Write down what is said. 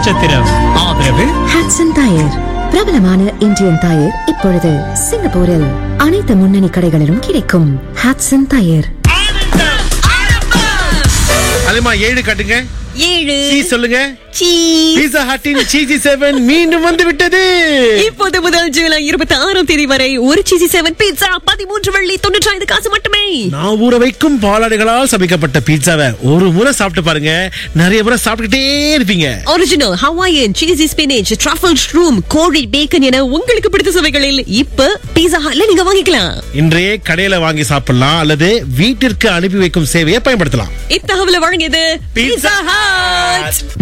நட்சத்திரம் ஆதரவு ஹாட்சன் டயர் பிரபலமான இந்தியன் டயர் இப்பொழுது சிங்கப்பூரில் அனைத்து முன்னணி கடைகளிலும் கிடைக்கும் ஹாட்சன் டயர் அலிமா ஏழு காட்டுங்க ஏழு சீ சொல்லுங்க சீஸ் பீஸா ஹட்டின் சீசி செவன் மீண்டும் வந்து விட்டது இப்போது முதல் ஜூலை இருபத்தி ஆறாம் தேதி வரை ஒரு சீசி செவன் பீட்சா பதிமூன்று வெள்ளி தொண்ணூற்றி ஐந்து காசு மட்டுமே நான் ஊற வைக்கும் பாலாடைகளால் சமைக்கப்பட்ட பீட்சாவை ஒரு முறை சாப்பிட்டு பாருங்க நிறைய முறை சாப்பிட்டுட்டே இருப்பீங்க original Hawaiian cheesy spinach truffle shroom கோழி பேக்கன் என உங்களுக்கு பிடித்த சுவைகளில் இப்ப பீஸா ஹாட்ல நீங்க வாங்கிக்கலாம் இன்றைய கடையில வாங்கி சாப்பிடலாம் அல்லது வீட்டிற்கு அனுப்பி வைக்கும் சேவையை பயன்படுத்தலாம் இத்தகவலை வழங்கியது பீஸா ஹாட்